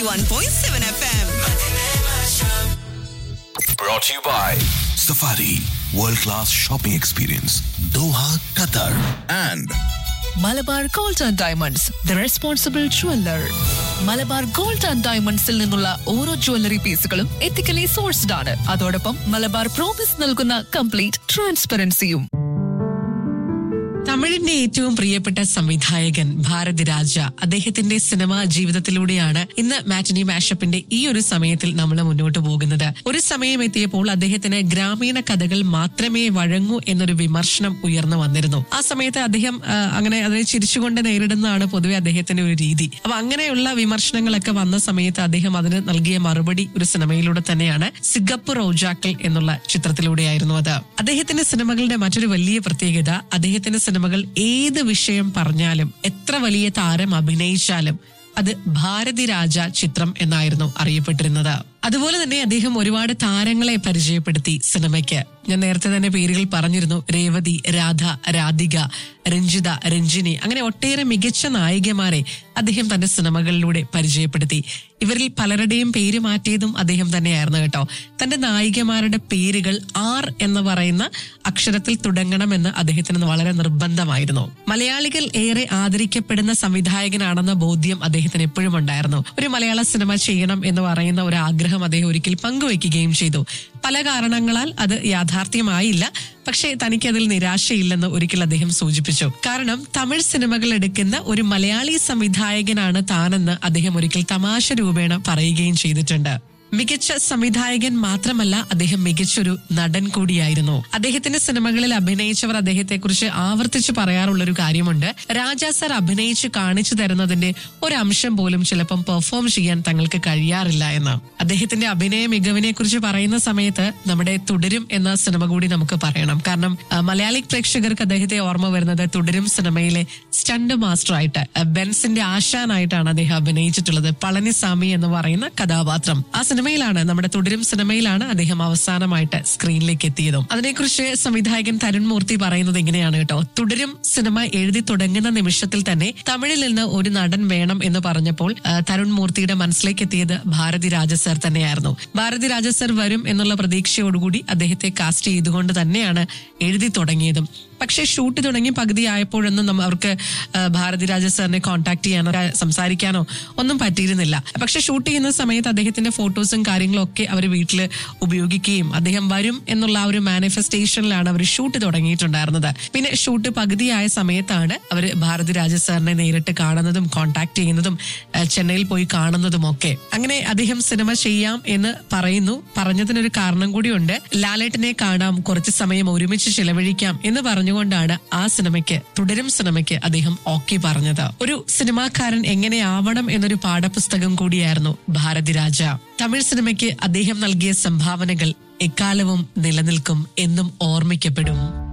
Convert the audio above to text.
91.7 FM. Brought to you by Safari World Class Shopping Experience Doha, Qatar and Malabar gold and diamonds the responsible jeweller Malabar gold and ഡയമണ്ട്സിൽ നിന്നുള്ള ഓരോ jewellery പീസുകളും ethically sourced ആണ് അതോടൊപ്പം Malabar promise നൽകുന്ന complete ട്രാൻസ്പെറൻസിയും തമിഴിന്റെ ഏറ്റവും പ്രിയപ്പെട്ട സംവിധായകൻ ഭാരതി രാജ അദ്ദേഹത്തിന്റെ സിനിമാ ജീവിതത്തിലൂടെയാണ് ഇന്ന് മാറ്റിനി മാഷപ്പിന്റെ ഈ ഒരു സമയത്തിൽ നമ്മൾ മുന്നോട്ട് പോകുന്നത് ഒരു സമയം എത്തിയപ്പോൾ അദ്ദേഹത്തിന് ഗ്രാമീണ കഥകൾ മാത്രമേ വഴങ്ങൂ എന്നൊരു വിമർശനം ഉയർന്നു വന്നിരുന്നു ആ സമയത്ത് അദ്ദേഹം ആ, അങ്ങനെ അതിനെ ചിരിച്ചുകൊണ്ട് നേരിടുന്നതാണ് പൊതുവെ അദ്ദേഹത്തിന്റെ ഒരു രീതി അപ്പൊ അങ്ങനെയുള്ള വിമർശനങ്ങളൊക്കെ വന്ന സമയത്ത് അദ്ദേഹം അതിന് നൽകിയ മറുപടി ഒരു സിനിമയിലൂടെ തന്നെയാണ് സിഗപ്പ് റോജാക്കൾ എന്നുള്ള ചിത്രത്തിലൂടെയായിരുന്നു അത് അദ്ദേഹത്തിന്റെ സിനിമകളുടെ മറ്റൊരു വലിയ പ്രത്യേകത അദ്ദേഹത്തിന്റെ സിനിമകൾ ഏത് വിഷയം പറഞ്ഞാലും എത്ര വലിയ താരം അഭിനയിച്ചാലും അത് ഭാരതി രാജ ചിത്രം എന്നായിരുന്നു അറിയപ്പെട്ടിരുന്നത് അതുപോലെ തന്നെ അദ്ദേഹം ഒരുപാട് താരങ്ങളെ പരിചയപ്പെടുത്തി സിനിമയ്ക്ക് ഞാൻ നേരത്തെ തന്നെ പേരുകൾ പറഞ്ഞിരുന്നു രേവതി രാധ രാധിക രഞ്ജിത രഞ്ജിനി അങ്ങനെ ഒട്ടേറെ മികച്ച നായികമാരെ അദ്ദേഹം തന്റെ സിനിമകളിലൂടെ പരിചയപ്പെടുത്തി ഇവരിൽ പലരുടെയും പേര് മാറ്റിയതും അദ്ദേഹം തന്നെയായിരുന്നു കേട്ടോ തന്റെ നായികമാരുടെ പേരുകൾ ആർ എന്ന് പറയുന്ന അക്ഷരത്തിൽ തുടങ്ങണമെന്ന് അദ്ദേഹത്തിന് വളരെ നിർബന്ധമായിരുന്നു മലയാളികൾ ഏറെ ആദരിക്കപ്പെടുന്ന സംവിധായകനാണെന്ന ബോധ്യം അദ്ദേഹത്തിന് എപ്പോഴും ഉണ്ടായിരുന്നു ഒരു മലയാള സിനിമ ചെയ്യണം എന്ന് പറയുന്ന ഒരു ആഗ്രഹം അദ്ദേഹം ഒരിക്കൽ പങ്കുവെക്കുകയും ചെയ്തു പല കാരണങ്ങളാൽ അത് യാഥാർത്ഥ്യമായില്ല പക്ഷേ തനിക്കതിൽ നിരാശയില്ലെന്ന് ഒരിക്കൽ അദ്ദേഹം സൂചിപ്പിച്ചു കാരണം തമിഴ് സിനിമകൾ എടുക്കുന്ന ഒരു മലയാളി സംവിധായകനാണ് താനെന്ന് അദ്ദേഹം ഒരിക്കൽ തമാശ രൂപേണ പറയുകയും ചെയ്തിട്ടുണ്ട് മികച്ച സംവിധായകൻ മാത്രമല്ല അദ്ദേഹം മികച്ചൊരു നടൻ കൂടിയായിരുന്നു അദ്ദേഹത്തിന്റെ സിനിമകളിൽ അഭിനയിച്ചവർ അദ്ദേഹത്തെ കുറിച്ച് ആവർത്തിച്ച് പറയാറുള്ള ഒരു കാര്യമുണ്ട് രാജാ സർ അഭിനയിച്ച് കാണിച്ചു തരുന്നതിന്റെ ഒരു അംശം പോലും ചിലപ്പം പെർഫോം ചെയ്യാൻ തങ്ങൾക്ക് കഴിയാറില്ല എന്ന് അദ്ദേഹത്തിന്റെ അഭിനയ മികവിനെ കുറിച്ച് പറയുന്ന സമയത്ത് നമ്മുടെ തുടരും എന്ന സിനിമ കൂടി നമുക്ക് പറയണം കാരണം ആ, മലയാളി പ്രേക്ഷകർക്ക് അദ്ദേഹത്തെ ഓർമ്മ വരുന്നത് തുടരും സിനിമയിലെ സ്റ്റണ്ട് മാസ്റ്റർ ആയിട്ട് ആ, ബെൻസിന്റെ ആശാനായിട്ടാണ് അദ്ദേഹം അഭിനയിച്ചിട്ടുള്ളത് പളനിസ്വാമി എന്ന് പറയുന്ന കഥാപാത്രം ആ സിനിമയിലാണ് നമ്മുടെ തുടരും സിനിമയിലാണ് അദ്ദേഹം അവസാനമായിട്ട് സ്ക്രീനിലേക്ക് എത്തിയതും അതിനെക്കുറിച്ച് സംവിധായകൻ തരുൺ മൂർത്തി പറയുന്നത് ഇങ്ങനെയാണ് കേട്ടോ തുടരും സിനിമ എഴുതി തുടങ്ങുന്ന നിമിഷത്തിൽ തന്നെ തമിഴിൽ നിന്ന് ഒരു നടൻ വേണം എന്ന് പറഞ്ഞപ്പോൾ ആ, തരുൺ മൂർത്തിയുടെ മനസ്സിലേക്ക് എത്തിയത് ഭാരതി രാജ സർ തന്നെയായിരുന്നു ഭാരതി രാജ സർ വരും എന്നുള്ള പ്രതീക്ഷയോടുകൂടി അദ്ദേഹത്തെ കാസ്റ്റ് ചെയ്തുകൊണ്ട് തന്നെയാണ് എഴുതി തുടങ്ങിയതും പക്ഷേ ഷൂട്ട് തുടങ്ങി പകുതി ആയപ്പോഴൊന്നും നമ്മ അവർക്ക് ആ, ഭാരതി രാജ സാറിനെ കോൺടാക്ട് ചെയ്യാനോ ആ, സംസാരിക്കാനോ ഒന്നും പറ്റിയിരുന്നില്ല പക്ഷെ ഷൂട്ട് ചെയ്യുന്ന സമയത്ത് അദ്ദേഹത്തിന്റെ ഫോട്ടോസും കാര്യങ്ങളും ഒക്കെ അവർ വീട്ടിൽ ഉപയോഗിക്കുകയും അദ്ദേഹം വരും എന്നുള്ള ആ ഒരു മാനിഫെസ്റ്റേഷനിലാണ് അവർ ഷൂട്ട് തുടങ്ങിയിട്ടുണ്ടായിരുന്നത് പിന്നെ ഷൂട്ട് പകുതിയായ സമയത്താണ് അവർ ഭാരതി രാജ സാറിനെ നേരിട്ട് കാണുന്നതും കോൺടാക്ട് ചെയ്യുന്നതും ആ, ചെന്നൈയിൽ പോയി കാണുന്നതും ഒക്കെ അങ്ങനെ അദ്ദേഹം സിനിമ ചെയ്യാം എന്ന് പറയുന്നു പറഞ്ഞതിനൊരു കാരണം കൂടിയുണ്ട് ലാലേട്ടനെ കാണാം കുറച്ച് സമയം ഒരുമിച്ച് ചിലവഴിക്കാം എന്ന് പറഞ്ഞുകൊണ്ടാണ് ആ സിനിമയ്ക്ക് തുടരും സിനിമയ്ക്ക് അദ്ദേഹം ഓക്കെ പറഞ്ഞത് ഒരു സിനിമാക്കാരൻ എങ്ങനെയാവണം എന്നൊരു പാഠപുസ്തകം കൂടിയായിരുന്നു ഭാരതി രാജ തമിഴ് സിനിമയ്ക്ക് അദ്ദേഹം നൽകിയ സംഭാവനകൾ എക്കാലവും നിലനിൽക്കും എന്നും ഓർമ്മിക്കപ്പെടും